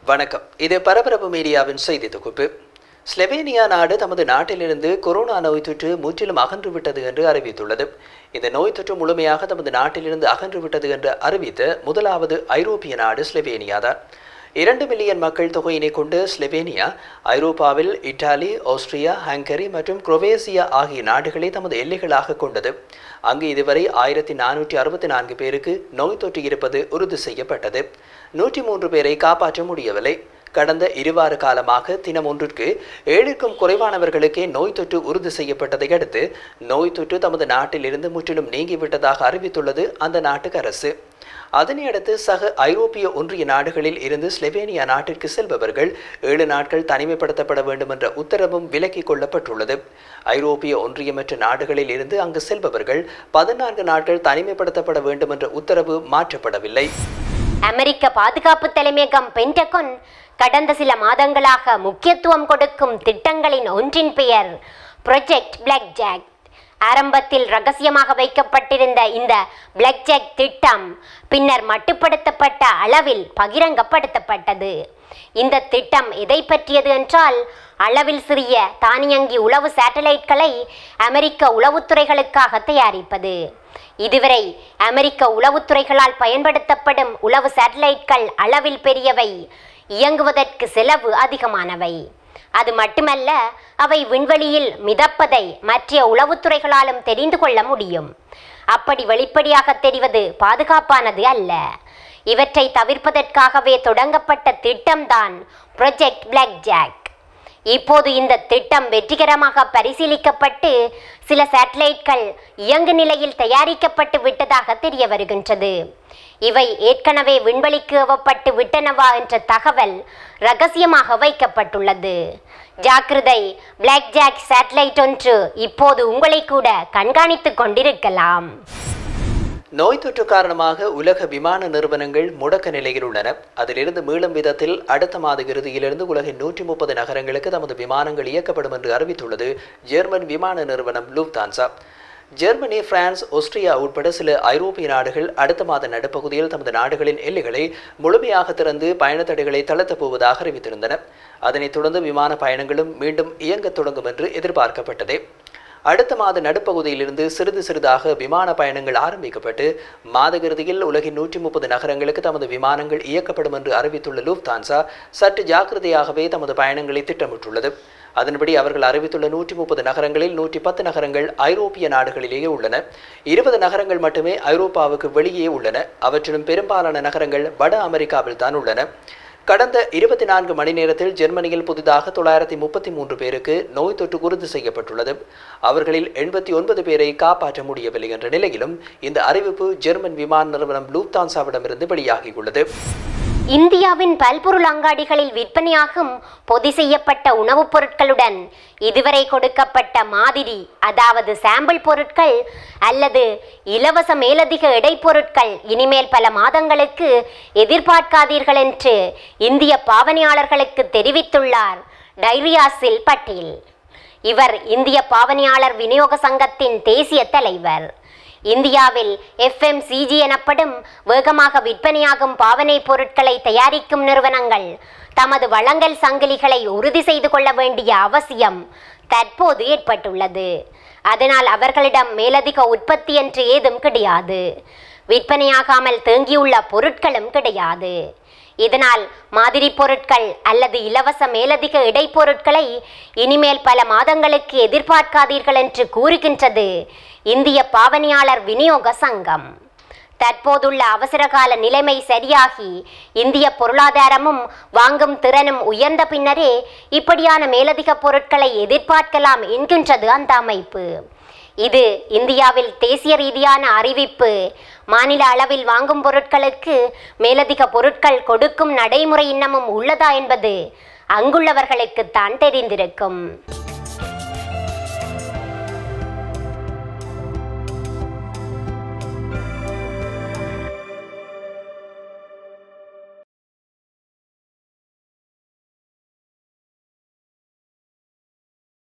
வணக்கம் இது பரபரப்பு மீடியாவின் செய்தி தொகுப்பு ஸ்லெவேனியா நாடு தமது நாட்டிலிருந்து கொரோனா நோய் தொற்று முற்றிலும் அகன்று விட்டது என்று அறிவித்துள்ளது இந்த நோய் தொற்று முழுமையாக தமது நாட்டிலிருந்து அகன்று விட்டது என்று அறிவித்த முதலாவது ஐரோப்பிய நாடு ஸ்லெவேனியா தான் இரண்டு மில்லியன் மக்கள் தொகையினை கொண்டு ஸ்லெவேனியா ஐரோப்பாவில் இத்தாலி ஆஸ்திரியா ஹங்கரி மற்றும் குரோவேசியா ஆகிய நாடுகளை தமது எல்லைகளாக கொண்டது அங்கு இதுவரை ஆயிரத்தி நானூற்றி அறுபத்தி நான்கு பேருக்கு நோய் தொற்று இருப்பது உறுதி செய்யப்பட்டது நூற்றி மூன்று பேரை காப்பாற்ற முடியவில்லை கடந்த இருவார காலமாக தினம் ஒன்றிற்கு ஏழுக்கும் குறைவானவர்களுக்கே நோய் தொற்று உறுதி செய்யப்பட்டதை அடுத்து நோய் தொற்று தமது நாட்டில் இருந்து முற்றிலும் நீங்கிவிட்டதாக அறிவித்துள்ளது அந்த நாட்டுக்கு அரசு அதனையடுத்து சக ஐரோப்பிய ஒன்றிய நாடுகளில் இருந்து ஸ்லெவேனியா நாட்டிற்கு செல்பவர்கள் ஏழு நாட்கள் தனிமைப்படுத்தப்பட வேண்டும் என்ற உத்தரவும் விலக்கிக் கொள்ளப்பட்டுள்ளது ஐரோப்பிய ஒன்றியமற்ற நாடுகளில் இருந்து அங்கு செல்பவர்கள் பதினான்கு நாட்கள் தனிமைப்படுத்தப்பட வேண்டும் என்ற உத்தரவு மாற்றப்படவில்லை அமெரிக்க பாதுகாப்பு தலைமையகம் பென்டகன் கடந்த சில மாதங்களாக முக்கியத்துவம் கொடுக்கும் திட்டங்களின் ஒன்றின் பெயர் ப்ரொஜெக்ட் பிளாக் ஜாக் ஆரம்பத்தில் ரகசியமாக வைக்கப்பட்டிருந்த இந்த பிளாக் ஜாக் திட்டம் பின்னர் மட்டுப்படுத்தப்பட்ட அளவில் பகிரங்கப்படுத்தப்பட்டது இந்த திட்டம் எதை பற்றியது என்றால் அளவில் சிறிய தானியங்கி உளவு சேட்டலைட்களை அமெரிக்க உளவுத்துறைகளுக்காக தயாரிப்பது இதுவரை அமெரிக்க உளவுத்துறைகளால் பயன்படுத்தப்படும் உளவு சேட்டலைட்கள் அளவில் பெரியவை இயங்குவதற்கு செலவு அதிகமானவை அது மட்டுமல்ல அவை விண்வெளியில் மிதப்பதை மற்ற உளவுத்துறைகளாலும் தெரிந்து கொள்ள முடியும் அப்படி வெளிப்படையாக தெரிவது பாதுகாப்பானது அல்ல இவற்றை தவிர்ப்பதற்காகவே தொடங்கப்பட்ட திட்டம்தான் ப்ரொஜெக்ட் பிளாக் ஜாக் இப்போது இந்த திட்டம் வெற்றிகரமாக பரிசீலிக்கப்பட்டு சில சேட்டலைட்கள் இயங்கு நிலையில் தயாரிக்கப்பட்டு விட்டதாக தெரிய வருகின்றது இவை ஏற்கனவே விண்வெளிக்கு ஏவப்பட்டு விட்டனவா என்ற தகவல் ரகசியமாக வைக்கப்பட்டுள்ளது ஜாக்கிரதை பிளாக் ஜாக் சேட்டலைட் ஒன்று இப்போது உங்களை கூட கண்காணித்துக் கொண்டிருக்கலாம் நோய் தொற்று காரணமாக உலக விமான நிறுவனங்கள் முடக்க நிலையில் உள்ளன அதிலிருந்து மீளும் விதத்தில் அடுத்த மாத இறுதியிலிருந்து உலகின் நூற்றி முப்பது நகரங்களுக்கு தமது விமானங்கள் இயக்கப்படும் என்று அறிவித்துள்ளது ஜெர்மன் விமான நிறுவனம் லூப்தான்சா ஜெர்மனி பிரான்ஸ் ஆஸ்திரியா உட்பட சில ஐரோப்பிய நாடுகள் அடுத்த மாத நடுப்பகுதியில் தமது நாடுகளின் எல்லைகளை முழுமையாக திறந்து பயணத்தடைகளை தளர்த்தப் போவதாக அறிவித்திருந்தன அதனைத் தொடர்ந்து விமான பயணங்களும் மீண்டும் இயங்கத் தொடங்கும் என்று எதிர்பார்க்கப்பட்டது அடுத்த மாத நடுப்பகுதியிலிருந்து சிறிது சிறிதாக விமான பயணங்கள் ஆரம்பிக்கப்பட்டு மாத இறுதியில் உலகின் நூற்றி முப்பது நகரங்களுக்கு தமது விமானங்கள் இயக்கப்படும் என்று அறிவித்துள்ள லூப்தான்சா சற்று ஜாக்கிரதையாகவே தமது பயணங்களை திட்டமிட்டுள்ளது அதன்படி அவர்கள் அறிவித்துள்ள நூற்றி முப்பது நகரங்களில் நூற்றி பத்து நகரங்கள் ஐரோப்பிய நாடுகளிலேயே உள்ளன இருபது நகரங்கள் மட்டுமே ஐரோப்பாவுக்கு வெளியே உள்ளன அவற்றிலும் பெரும்பாலான நகரங்கள் வட அமெரிக்காவில் தான் உள்ளன கடந்த இருபத்தி நான்கு மணி நேரத்தில் ஜெர்மனியில் புதிதாக தொள்ளாயிரத்தி முப்பத்தி மூன்று பேருக்கு நோய் தொற்று உறுதி செய்யப்பட்டுள்ளது அவர்களில் எண்பத்தி ஒன்பது பேரை காப்பாற்ற முடியவில்லை என்ற நிலையிலும் இந்த அறிவிப்பு ஜெர்மன் விமான நிறுவனம் லூப்தான்சாவிடமிருந்து வெளியாகியுள்ளது இந்தியாவின் பல்பொருள் அங்காடிகளில் விற்பனையாகும் பொதி செய்யப்பட்ட உணவுப் பொருட்களுடன் இதுவரை கொடுக்கப்பட்ட மாதிரி அதாவது சாம்பிள் பொருட்கள் அல்லது இலவச மேலதிக எடை பொருட்கள் இனிமேல் பல மாதங்களுக்கு எதிர்பார்க்காதீர்கள் என்று இந்திய பாவனையாளர்களுக்கு தெரிவித்துள்ளார் டைரியாசில் பட்டேல் இவர் இந்திய பாவனையாளர் விநியோக சங்கத்தின் தேசிய தலைவர் இந்தியாவில் எஃப்எம்சிஜி எனப்படும் வேகமாக விற்பனையாகும் பாவனை பொருட்களை தயாரிக்கும் நிறுவனங்கள் தமது வழங்கல் சங்கிலிகளை உறுதி செய்து கொள்ள வேண்டிய அவசியம் தற்போது ஏற்பட்டுள்ளது அதனால் அவர்களிடம் மேலதிக உற்பத்தி என்று ஏதும் கிடையாது விற்பனையாகாமல் தேங்கியுள்ள பொருட்களும் கிடையாது இதனால் மாதிரி பொருட்கள் அல்லது இலவச மேலதிக இடைப்பொருட்களை இனிமேல் பல மாதங்களுக்கு எதிர்பார்க்காதீர்கள் என்று கூறுகின்றது இந்திய பாவனையாளர் விநியோக சங்கம் தற்போதுள்ள அவசரகால நிலைமை சரியாகி இந்திய பொருளாதாரமும் வாங்கும் திறனும் உயர்ந்த பின்னரே இப்படியான மேலதிக பொருட்களை எதிர்பார்க்கலாம் என்கின்றது அந்த அமைப்பு இது இந்தியாவில் தேசிய ரீதியான அறிவிப்பு மாநில அளவில் வாங்கும் பொருட்களுக்கு மேலதிக பொருட்கள் கொடுக்கும் நடைமுறை இன்னமும் உள்ளதா என்பது அங்குள்ளவர்களுக்குத்தான் தெரிந்திருக்கும்